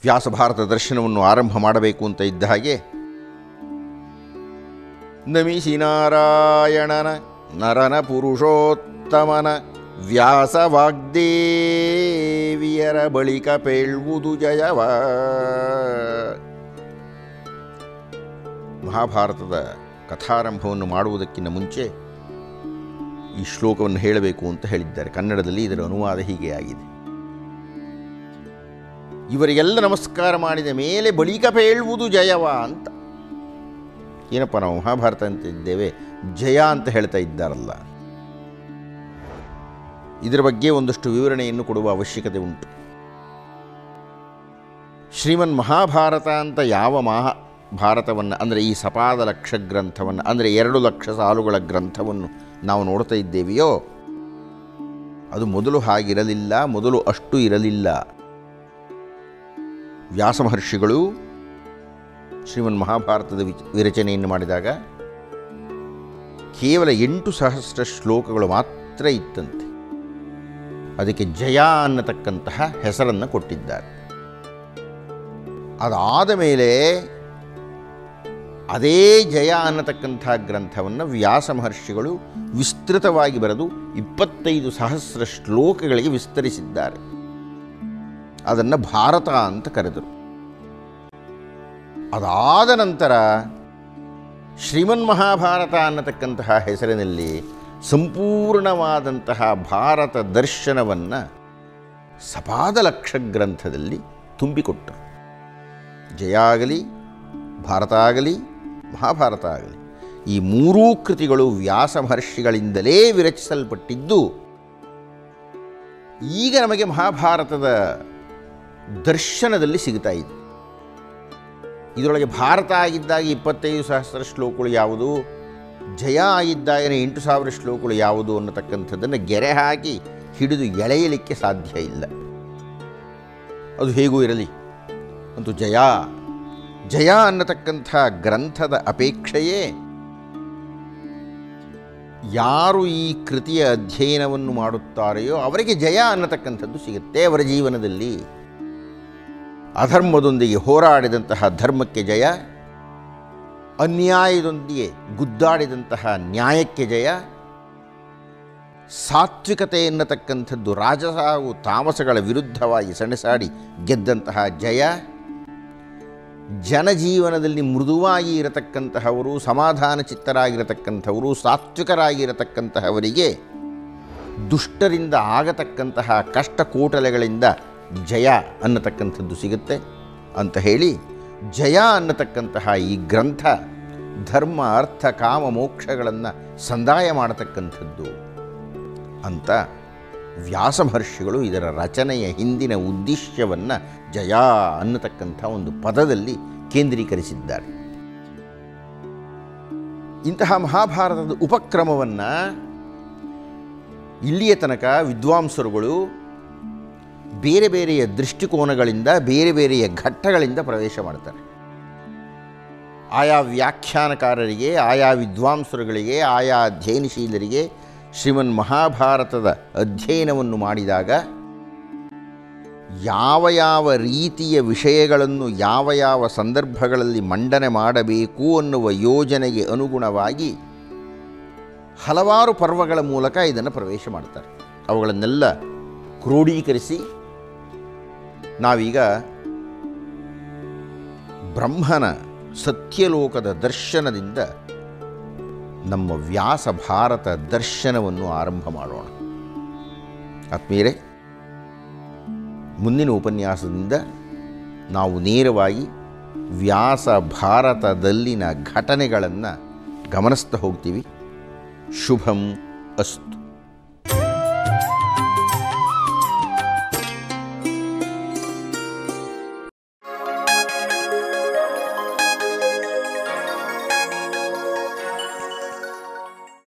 ವ್ಯಾಸ ಭಾರತ ದರ್ಶನವನ್ನು ಆರಂಭ ಮಾಡಬೇಕು ಅಂತ ಇದ್ದ ಹಾಗೆ ನಮಿಸಿ ನಾರಾಯಣನ ನರನ ಪುರುಷೋತ್ತಮನ ವ್ಯಾಸ ವಾಗ್ದೇವಿಯರ ಬಳಿಕ ಪೇಳ್ವುದು ಜಯವ ಮಹಾಭಾರತದ ಕಥಾರಂಭವನ್ನು ಮಾಡುವುದಕ್ಕಿಂತ ಮುಂಚೆ ಈ ಶ್ಲೋಕವನ್ನು ಹೇಳಬೇಕು ಅಂತ ಹೇಳಿದ್ದಾರೆ ಕನ್ನಡದಲ್ಲಿ ಇದರ ಅನುವಾದ ಹೀಗೆ ಆಗಿದೆ ಇವರಿಗೆಲ್ಲ ನಮಸ್ಕಾರ ಮಾಡಿದ ಮೇಲೆ ಬಳಿಕ ಪೇಳುವುದು ಜಯವ ಅಂತ ಏನಪ್ಪ ನಾವು ಮಹಾಭಾರತ ಅಂತ ಇದ್ದೇವೆ ಜಯ ಅಂತ ಹೇಳ್ತಾ ಇದ್ದಾರಲ್ಲ ಇದರ ಬಗ್ಗೆ ಒಂದಷ್ಟು ವಿವರಣೆಯನ್ನು ಕೊಡುವ ಅವಶ್ಯಕತೆ ಉಂಟು ಶ್ರೀಮನ್ ಮಹಾಭಾರತ ಅಂತ ಯಾವ ಮಹಾ ಭಾರತವನ್ನು ಅಂದರೆ ಈ ಸಪಾದ ಲಕ್ಷ ಗ್ರಂಥವನ್ನು ಅಂದರೆ ಎರಡು ಲಕ್ಷ ಸಾಲುಗಳ ಗ್ರಂಥವನ್ನು ನಾವು ನೋಡ್ತಾ ಇದ್ದೇವೆಯೋ ಅದು ಮೊದಲು ಹಾಗಿರಲಿಲ್ಲ ಮೊದಲು ಅಷ್ಟು ಇರಲಿಲ್ಲ ವ್ಯಾಸ ಮಹರ್ಷಿಗಳು ಶ್ರೀಮನ್ ಮಹಾಭಾರತದ ವಿಚ ವಿರಚನೆಯನ್ನು ಮಾಡಿದಾಗ ಕೇವಲ ಎಂಟು ಸಹಸ್ರ ಶ್ಲೋಕಗಳು ಮಾತ್ರ ಇತ್ತಂತೆ ಅದಕ್ಕೆ ಜಯ ಅನ್ನತಕ್ಕಂತಹ ಹೆಸರನ್ನು ಕೊಟ್ಟಿದ್ದಾರೆ ಅದಾದ ಮೇಲೆ ಅದೇ ಜಯ ಅನ್ನತಕ್ಕಂಥ ಗ್ರಂಥವನ್ನು ವ್ಯಾಸ ಮಹರ್ಷಿಗಳು ವಿಸ್ತೃತವಾಗಿ ಬರೆದು ಇಪ್ಪತ್ತೈದು ಸಹಸ್ರ ಶ್ಲೋಕಗಳಿಗೆ ವಿಸ್ತರಿಸಿದ್ದಾರೆ ಅದನ್ನು ಭಾರತ ಅಂತ ಕರೆದರು ಅದಾದ ನಂತರ ಶ್ರೀಮನ್ ಮಹಾಭಾರತ ಅನ್ನತಕ್ಕಂತಹ ಹೆಸರಿನಲ್ಲಿ ಸಂಪೂರ್ಣವಾದಂತಹ ಭಾರತ ದರ್ಶನವನ್ನು ಸಪಾದ ಲಕ್ಷ ಗ್ರಂಥದಲ್ಲಿ ತುಂಬಿಕೊಟ್ಟರು ಜಯ ಆಗಲಿ ಭಾರತ ಆಗಲಿ ಮಹಾಭಾರತ ಆಗಲಿ ಈ ಮೂರೂ ಕೃತಿಗಳು ವ್ಯಾಸ ಮಹರ್ಷಿಗಳಿಂದಲೇ ವಿರಚಿಸಲ್ಪಟ್ಟಿದ್ದು ಈಗ ನಮಗೆ ಮಹಾಭಾರತದ ದರ್ಶನದಲ್ಲಿ ಸಿಗ್ತಾ ಇದೆ ಇದರೊಳಗೆ ಭಾರತ ಆಗಿದ್ದಾಗ ಇಪ್ಪತ್ತೈದು ಸಹಸ್ರ ಶ್ಲೋಕಗಳು ಯಾವುದು ಜಯ ಆಗಿದ್ದಾಗನೇ ಎಂಟು ಸಾವಿರ ಶ್ಲೋಕಗಳು ಯಾವುದು ಅನ್ನತಕ್ಕಂಥದ್ದನ್ನು ಗೆರೆ ಹಾಕಿ ಹಿಡಿದು ಎಳೆಯಲಿಕ್ಕೆ ಸಾಧ್ಯ ಇಲ್ಲ ಅದು ಹೇಗೂ ಇರಲಿ ಅಂತೂ ಜಯ ಜಯ ಅನ್ನತಕ್ಕಂಥ ಗ್ರಂಥದ ಅಪೇಕ್ಷೆಯೇ ಯಾರು ಈ ಕೃತಿಯ ಅಧ್ಯಯನವನ್ನು ಮಾಡುತ್ತಾರೆಯೋ ಅವರಿಗೆ ಜಯ ಅನ್ನತಕ್ಕಂಥದ್ದು ಸಿಗುತ್ತೆ ಅವರ ಜೀವನದಲ್ಲಿ ಅಧರ್ಮದೊಂದಿಗೆ ಹೋರಾಡಿದಂತಹ ಧರ್ಮಕ್ಕೆ ಜಯ ಅನ್ಯಾಯದೊಂದಿಗೆ ಗುದ್ದಾಡಿದಂತಹ ನ್ಯಾಯಕ್ಕೆ ಜಯ ಸಾತ್ವಿಕತೆ ಎನ್ನತಕ್ಕಂಥದ್ದು ರಾಜಸ ಹಾಗೂ ತಾಮಸಗಳ ವಿರುದ್ಧವಾಗಿ ಸೆಣಸಾಡಿ ಗೆದ್ದಂತಹ ಜಯ ಜನಜೀವನದಲ್ಲಿ ಮೃದುವಾಗಿ ಇರತಕ್ಕಂತಹವರು ಸಮಾಧಾನ ಚಿತ್ತರಾಗಿರತಕ್ಕಂಥವರು ಸಾತ್ವಿಕರಾಗಿರತಕ್ಕಂತಹವರಿಗೆ ದುಷ್ಟರಿಂದ ಆಗತಕ್ಕಂತಹ ಕಷ್ಟ ಕೋಟಲೆಗಳಿಂದ ಜಯ ಅನ್ನತಕ್ಕಂಥದ್ದು ಸಿಗುತ್ತೆ ಅಂತ ಹೇಳಿ ಜಯ ಅನ್ನತಕ್ಕಂತಹ ಈ ಗ್ರಂಥ ಧರ್ಮ ಅರ್ಥ ಕಾಮ ಮೋಕ್ಷಗಳನ್ನು ಸಂದಾಯ ಮಾಡತಕ್ಕಂಥದ್ದು ಅಂತ ವ್ಯಾಸ ಮಹರ್ಷಿಗಳು ಇದರ ರಚನೆಯ ಹಿಂದಿನ ಉದ್ದೇಶವನ್ನು ಜಯ ಅನ್ನತಕ್ಕಂಥ ಒಂದು ಪದದಲ್ಲಿ ಕೇಂದ್ರೀಕರಿಸಿದ್ದಾರೆ ಇಂತಹ ಮಹಾಭಾರತದ ಉಪಕ್ರಮವನ್ನು ಇಲ್ಲಿಯ ತನಕ ವಿದ್ವಾಂಸರುಗಳು ಬೇರೆ ಬೇರೆಯ ದೃಷ್ಟಿಕೋನಗಳಿಂದ ಬೇರೆ ಬೇರೆಯ ಘಟ್ಟಗಳಿಂದ ಪ್ರವೇಶ ಮಾಡ್ತಾರೆ ಆಯಾ ವ್ಯಾಖ್ಯಾನಕಾರರಿಗೆ ಆಯಾ ವಿದ್ವಾಂಸರುಗಳಿಗೆ ಆಯಾ ಅಧ್ಯಯನಶೀಲರಿಗೆ ಶ್ರೀಮನ್ ಮಹಾಭಾರತದ ಅಧ್ಯಯನವನ್ನು ಮಾಡಿದಾಗ ಯಾವ ಯಾವ ರೀತಿಯ ವಿಷಯಗಳನ್ನು ಯಾವ ಯಾವ ಸಂದರ್ಭಗಳಲ್ಲಿ ಮಂಡನೆ ಮಾಡಬೇಕು ಅನ್ನುವ ಯೋಜನೆಗೆ ಅನುಗುಣವಾಗಿ ಹಲವಾರು ಪರ್ವಗಳ ಮೂಲಕ ಇದನ್ನು ಪ್ರವೇಶ ಮಾಡ್ತಾರೆ ಅವುಗಳನ್ನೆಲ್ಲ ಕ್ರೋಢೀಕರಿಸಿ ನಾವೀಗ ಬ್ರಹ್ಮನ ಸತ್ಯಲೋಕದ ದರ್ಶನದಿಂದ ನಮ್ಮ ವ್ಯಾಸ ಭಾರತ ದರ್ಶನವನ್ನು ಆರಂಭ ಮಾಡೋಣ ಆತ್ಮೀಯರೇ ಮುಂದಿನ ಉಪನ್ಯಾಸದಿಂದ ನಾವು ನೇರವಾಗಿ ವ್ಯಾಸ ಭಾರತದಲ್ಲಿನ ಘಟನೆಗಳನ್ನು ಗಮನಿಸ್ತಾ ಹೋಗ್ತೀವಿ ಶುಭಂ ಅಸ್ತು